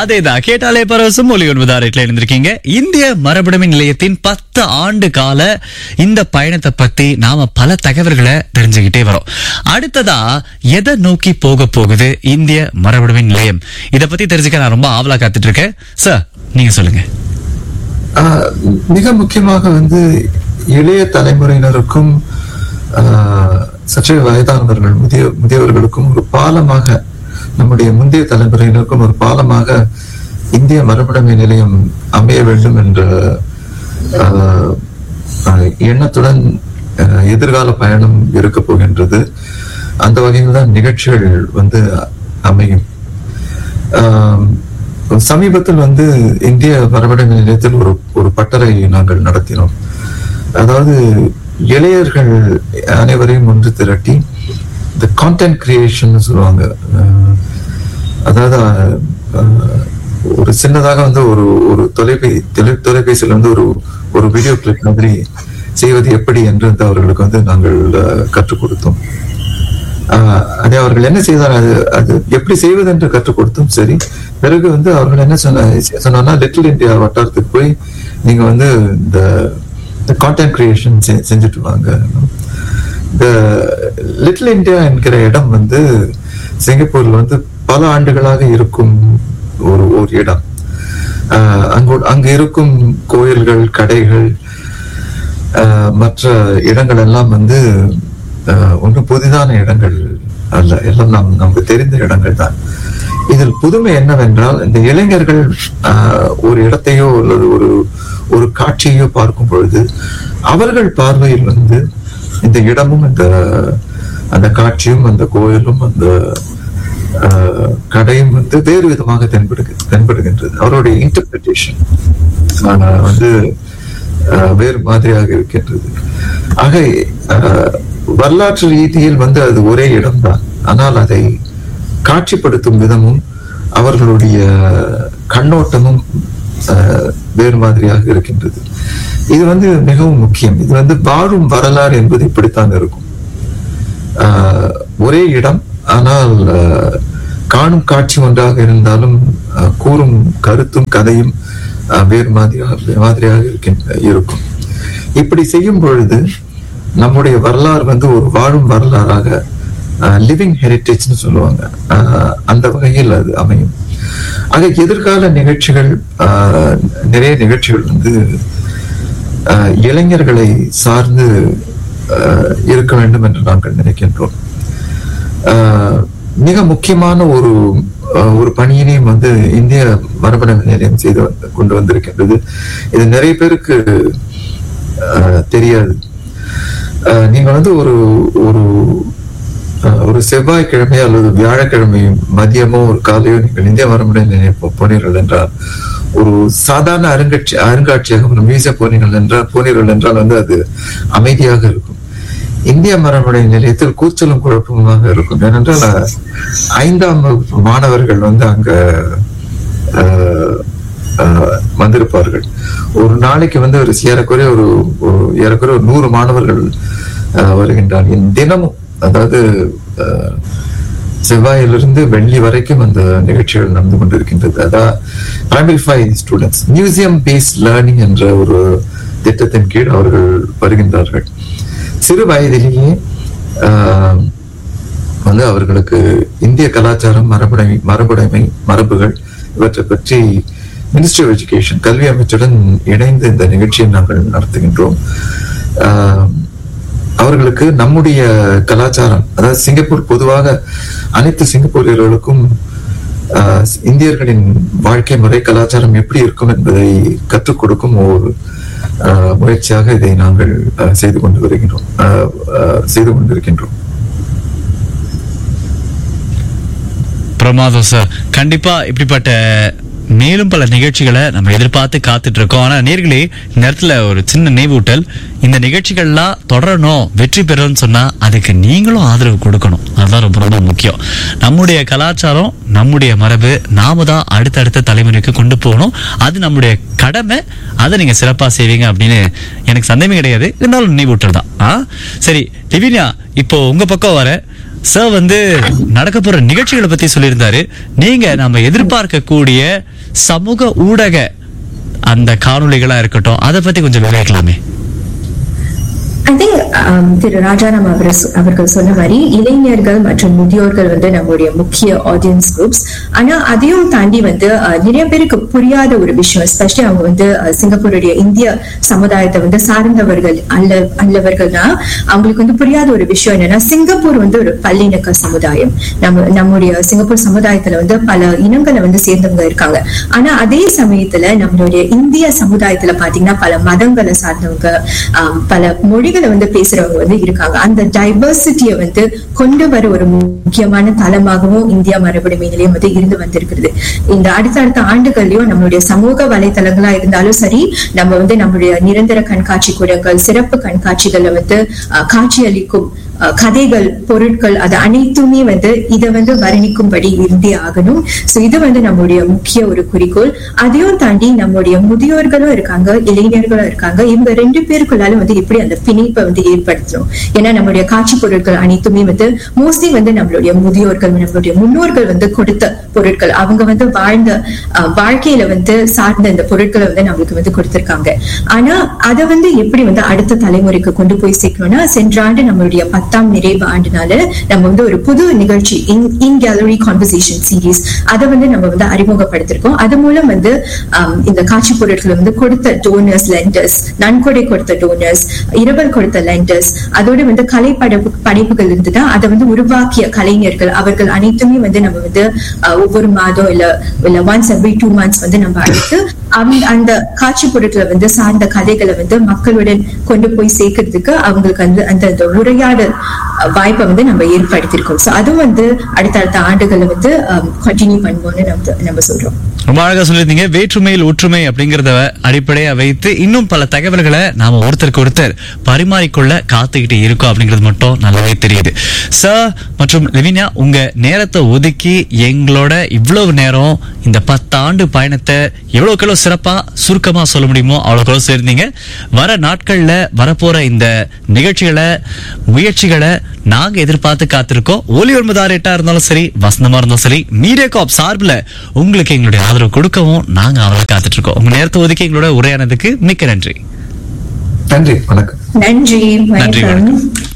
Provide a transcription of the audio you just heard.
அதேதான் கேட்டாலே பரவசம் மொழி ஒன்பதாயிரத்துல இருந்திருக்கீங்க இந்திய மரபுடைமை நிலையத்தின் பத்து ஆண்டு கால இந்த பயணத்தை பத்தி நாம பல தகவல்களை தெரிஞ்சுக்கிட்டே வரோம் அடுத்ததா எதை நோக்கி போக போகுது இந்திய மரபுடைமை நிலையம் இத பத்தி தெரிஞ்சுக்க நான் ரொம்ப ஆவலா காத்துட்டு இருக்கேன் சார் நீங்க சொல்லுங்க ஆஹ் மிக முக்கியமாக வந்து இளைய தலைமுறையினருக்கும் ஆஹ் சற்றே வயதானவர்கள் முதிய முதியவர்களுக்கும் ஒரு பாலமாக நம்முடைய முந்தைய தலைமுறையினருக்கும் ஒரு பாலமாக இந்திய மரபுடைமை நிலையம் அமைய வேண்டும் என்ற ஆஹ், ஆஹ், எண்ணத்துடன் ஆஹ், எதிர்கால பயணம் இருக்க போகின்றது அந்த வகையில் தான் நிகழ்ச்சிகள் வந்து அமையும் ஆம், சமீபத்தில் வந்து இந்திய மரபுடைமை நிலையத்தில் ஒரு ஒரு பட்டறை நாங்கள் நடத்தினோம் அதாவது இளையர்கள் அனைவரையும் ஒன்று திரட்டி இந்த கான்டென்ட் கிரியேஷன் சொல்லுவாங்க அஹ், அதாவது அஹ், ஒரு சின்னதாக வந்து ஒரு ஒரு தொலைபே தொலை தொலைபேசியில் வந்து ஒரு ஒரு வீடியோ கிளிப் மாதிரி செய்வது எப்படி என்று வந்து அவர்களுக்கு வந்து நாங்கள் அஹ், கற்றுக் கொடுத்தோம் ஆஹ் அதை அவர்கள் என்ன செய்தார் அது அது எப்படி செய்வது என்று கற்றுக் கொடுத்தும் சரி பிறகு வந்து அவர்கள் என்ன சொன்ன சொன்னா லிட்டில் இந்தியா வட்டாரத்துக்கு போய் நீங்க வந்து இந்த இந்த கான்டென்ட் கிரியேஷன் செஞ்சுட்டு வாங்க இந்த லிட்டில் இந்தியா என்கிற இடம் வந்து சிங்கப்பூர்ல வந்து பல ஆண்டுகளாக இருக்கும் ஒரு ஒரு இடம் ஆஹ் அங்கு அங்கு இருக்கும் கோயில்கள் கடைகள் ஆஹ் மற்ற இடங்கள் எல்லாம் வந்து ஆஹ் ஒன்றும் புதிதான இடங்கள் அல்ல எல்லாம் நாம் நமக்கு தெரிந்த இடங்கள் தான் இதில் புதுமை என்னவென்றால் இந்த இளைஞர்கள் ஆஹ் ஒரு இடத்தையோ அல்லது ஒரு ஒரு காட்சியையோ பார்க்கும் பொழுது அவர்கள் பார்வையில் வந்து இந்த இடமும் இந்த அந்த காட்சியும் அந்த கோயிலும் அந்த ஆஹ் கடையும் வந்து வேறு விதமாக தென்படுகு தென்படுகின்றது அவருடைய இன்டர்பிரிட்டேஷன் வந்து ஆஹ் வேறு மாதிரியாக இருக்கின்றது ஆக ஆஹ் வரலாற்று ரீதியில் வந்து அது ஒரே இடம்தான் ஆனால் அதை காட்சிப்படுத்தும் விதமும் அவர்களுடைய கண்ணோட்டமும் ஆஹ் வேறு மாதிரியாக இருக்கின்றது இது வந்து மிகவும் முக்கியம் இது வந்து வாழும் வரலாறு என்பது இப்படித்தான் இருக்கும் ஆஹ் ஒரே இடம் ஆனால் ஆஹ் காணும் காட்சி ஒன்றாக இருந்தாலும் ஆஹ் கூறும் கருத்தும் கதையும் ஆஹ் வேறு மாதிரியாக மாதிரியாக இருக்கின்ற இருக்கும் இப்படி செய்யும் பொழுது நம்முடைய வரலாறு வந்து ஒரு வாழும் வரலாறாக லிவிங் ஹெரிட்டேஜ்னு சொல்லுவாங்க ஆஹ் அந்த வகையில் அது அமையும் ஆக எதிர்கால நிகழ்ச்சிகள் ஆஹ் நிறைய நிகழ்ச்சிகள் வந்து ஆஹ் இளைஞர்களை சார்ந்து ஆஹ் இருக்க வேண்டும் என்று நாங்கள் நினைக்கின்றோம் ஆஹ் மிக முக்கியமான ஒரு ஆஹ் ஒரு பணியினையும் வந்து இந்திய மரபணு நிலையம் செய்து வந்து- கொண்டு வந்திருக்கின்றது இது நிறைய பேருக்கு ஆஹ் தெரியாது ஆஹ் நீங்க வந்து ஒரு ஒரு ஆஹ் ஒரு செவ்வாய்க்கிழமை அல்லது வியாழக்கிழமை மதியமோ ஒரு காலையோ நீங்கள் இந்திய மரபணு நிலையம் போ- போனீர்கள் என்றால் ஒரு சாதாரண அருங்காட்சி அருங்காட்சியகம் ஒரு மியூசியம் போனீர்கள் என்றால் போனீர்கள் என்றால் வந்து அது அமைதியாக இருக்கும் இந்திய மரபணு நிலையத்தில் கூச்சலும் குழப்பமாக இருக்கும் ஏனென்றால் அஹ், ஐந்தாம் வகுப்பு மாணவர்கள் வந்து அங்க ஆஹ், ஆஹ், வந்திருப்பார்கள் ஒரு நாளைக்கு வந்து ஒரு ஏறக்குறைய ஒரு ஒரு ஏறக்குறைய ஒரு நூறு மாணவர்கள் ஆஹ், வருகின்றார்கள் தினமும் அதாவது ஆஹ், செவ்வாயிலிருந்து வெள்ளி வரைக்கும் அந்த நிகழ்ச்சிகள் நடந்து கொண்டிருக்கின்றது அதான் primary five students museum based learning என்ற ஒரு திட்டத்தின் கீழ் அவர்கள் வருகின்றார்கள் சிறு வயதிலேயே ஆஹ், வந்து அவர்களுக்கு இந்திய கலாச்சாரம் மரபுடைமை மரபுடைமை மரபுகள் இவற்றை பற்றி மினிஸ்ட்ரி ஆஃப் எஜுகேஷன் கல்வி அமைச்சுடன் இணைந்து இந்த நிகழ்ச்சியை நாங்கள் நடத்துகின்றோம் ஆஹ், அவர்களுக்கு நம்முடைய கலாச்சாரம் அதாவது சிங்கப்பூர் பொதுவாக அனைத்து சிங்கப்பூரியர்களுக்கும் ஆஹ், இந்தியர்களின் வாழ்க்கை முறை கலாச்சாரம் எப்படி இருக்கும் என்பதை கற்றுக் கொடுக்கும் ஒரு ஆஹ், முயற்சியாக இதை நாங்கள் ஆஹ், செய்து கொண்டு வருகின்றோம் ஆஹ், ஆஹ், செய்து கொண்டிருக்கின்றோம் பிரமாதம் சார் கண்டிப்பா இப்படிப்பட்ட மேலும் பல நிகழ்ச்சிகளை நம்ம எதிர்பார்த்து காத்துட்டு இருக்கோம் ஆனா நேர்களே இந்த நேரத்துல ஒரு சின்ன நினைவூட்டல் இந்த நிகழ்ச்சிகள்லாம் தொடரணும் வெற்றி பெறணும்னு சொன்னா அதுக்கு நீங்களும் ஆதரவு கொடுக்கணும் அதுதான் ரொம்ப ரொம்ப முக்கியம் நம்முடைய கலாச்சாரம் நம்முடைய மரபு நாம தான் அடுத்தடுத்த தலைமுறைக்கு கொண்டு போகணும் அது நம்முடைய கடமை அதை நீங்க சிறப்பா செய்வீங்க அப்படின்னு எனக்கு சந்தேகமே கிடையாது இருந்தாலும் நினைவூட்டல் தான் ஆ? சரி திவினியா இப்போ உங்க பக்கம் வர சார் வந்து நடக்க போற நிகழ்ச்சிகளை பத்தி சொல்லியிருந்தாரு நீங்க நம்ம எதிர்பார்க்கக்கூடிய சமூக ஊடக அந்த காணொளிகளா இருக்கட்டும் அதை பத்தி கொஞ்சம் விவரிக்கலாமே ஐ திங்க் திரு ராஜாராம் அவர் அவர்கள் சொன்ன மாதிரி இளைஞர்கள் மற்றும் முதியோர்கள் வந்து நம்முடைய முக்கிய ஆடியன்ஸ் குரூப்ஸ் ஆனா அதையும் தாண்டி வந்து அஹ், நிறைய பேருக்கு புரியாத ஒரு விஷயம் எஸ்பெஷலி அவங்க வந்து அஹ், சிங்கப்பூருடைய இந்திய சமுதாயத்தை வந்து சார்ந்தவர்கள் அல்ல அல்லவர்கள்னா அவங்களுக்கு வந்து புரியாத ஒரு விஷயம் என்னன்னா சிங்கப்பூர் வந்து ஒரு பல்லிணக்க சமுதாயம் நம்ம நம்முடைய சிங்கப்பூர் சமுதாயத்துல வந்து பல இனங்களை வந்து சேர்ந்தவங்க இருக்காங்க ஆனா அதே சமயத்துல நம்மளுடைய இந்திய சமுதாயத்துல பாத்தீங்கன்னா பல மதங்களை சார்ந்தவங்க ஆம், பல மொழிகளை வந்து பேசுறவங்க வந்து இருக்காங்க அந்த டைவர்சிட்டியை வந்து கொண்டு வர ஒரு முக்கியமான தளமாகவும் இந்தியா மரபுரிமை நிலையம் வந்து இருந்து வந்திருக்கிறது இந்த அடுத்தடுத்த ஆண்டுகள்லயும் நம்மளுடைய சமூக வலைத்தளங்களா இருந்தாலும் சரி நம்ம வந்து நம்மளுடைய நிரந்தர கண்காட்சி கூடங்கள் சிறப்பு கண்காட்சிகள்ல வந்து அஹ், காட்சியளிக்கும் அஹ், கதைகள் பொருட்கள் அது அனைத்துமே வந்து இதை வந்து வர்ணிக்கும்படி இருந்தே ஆகணும் சோ இது வந்து நம்முடைய முக்கிய ஒரு குறிக்கோள் அதையும் தாண்டி நம்முடைய முதியோர்களும் இருக்காங்க இளைஞர்களும் இருக்காங்க இவங்க ரெண்டு பேருக்குள்ளாலும் வந்து எப்படி அந்த பிணைப்பை வந்து ஏற்படுத்தணும் ஏன்னா நம்மளுடைய காட்சி பொருட்கள் அனைத்துமே வந்து மோஸ்ட்லி வந்து நம்மளுடைய முதியோர்கள் நம்மளுடைய முன்னோர்கள் வந்து கொடுத்த பொருட்கள் அவங்க வந்து வாழ்ந்த அஹ், வாழ்க்கையில வந்து சார்ந்த இந்த பொருட்களை வந்து நம்மளுக்கு வந்து கொடுத்திருக்காங்க ஆனா அதை வந்து எப்படி வந்து அடுத்த தலைமுறைக்கு கொண்டு போய் சேர்க்கணும்னா சென்ற ஆண்டு நம்மளுடைய பத்தாம் நிறைவு ஆண்டுனால நம்ம வந்து ஒரு புது நிகழ்ச்சி இன் கேலரி கான்வர்சேஷன் சீரீஸ் அதை வந்து நம்ம வந்து அறிமுகப்படுத்திருக்கோம் அது மூலம் வந்து ஆம், இந்த காட்சி பொருட்களை வந்து கொடுத்த டோனர்ஸ் லெண்டர்ஸ் நன்கொடை கொடுத்த டோனர்ஸ் இரவல் கொடுத்த லெண்டர்ஸ் அதோட வந்து கலை படைப்பு படைப்புகள் இருந்துதான் அதை வந்து உருவாக்கிய கலைஞர்கள் அவர்கள் அனைத்துமே வந்து நம்ம வந்து அஹ், ஒவ்வொரு மாதம் இல்ல இல்ல ஒன்ஸ் எவ்ரி டூ மந்த்ஸ் வந்து நம்ம அழைத்து அந்த- அந்த காட்சி பொருட்களை வந்து சார்ந்த கதைகளை வந்து மக்களுடன் கொண்டு போய் சேர்க்கறதுக்கு அவங்களுக்கு வந்து அந்த அந்த உரையாடல் அஹ், வாய்ப்பை வந்து நம்ம ஏற்படுத்தியிருக்கோம் சோ அதுவும் வந்து அடுத்தடுத்த ஆண்டுகளை வந்து கண்டினியூ பண்ணுவோம்னு நம்ம நம்ம சொல்றோம் ரொம்ப அழகா சொல்லியிருந்தீங்க வேற்றுமையில் ஒற்றுமை அப்படிங்கறத அடிப்படையா வைத்து இன்னும் பல தகவல்களை நாம ஒருத்தருக்கு ஒருத்தர் பரிமாறிக்கொள்ள காத்துக்கிட்டு இருக்கோம் அப்படிங்கிறது மட்டும் நல்லாவே தெரியுது சார் மற்றும் லெவினா உங்க நேரத்தை ஒதுக்கி எங்களோட இவ்வளவு நேரம் இந்த பத்தாண்டு பயணத்தை எவ்வளவுக்கு எவ்வளவு சிறப்பா சுருக்கமா சொல்ல முடியுமோ அவ்வளவுக்கு எவ்வளவு சேர்ந்தீங்க வர நாட்கள்ல வரப்போற இந்த நிகழ்ச்சிகளை முயற்சிகளை நாங்க எதிர்பார்த்து காத்திருக்கோம் ஒலி ஒன்பதாயிரட்டா இருந்தாலும் சரி வசந்தமா இருந்தாலும் சரி மீடியா காப் சார்பில் உங்களுக்கு எங்களுடைய ஆதரவு கொடுக்கவும் நாங்க அவளை காத்துட்டு இருக்கோம் உங்க நேரத்தை ஒதுக்கி எங்களோட உரையானதுக்கு மிக்க நன்றி நன்றி வணக்கம் நன்றி நன்றி வணக்கம் வணக்கம்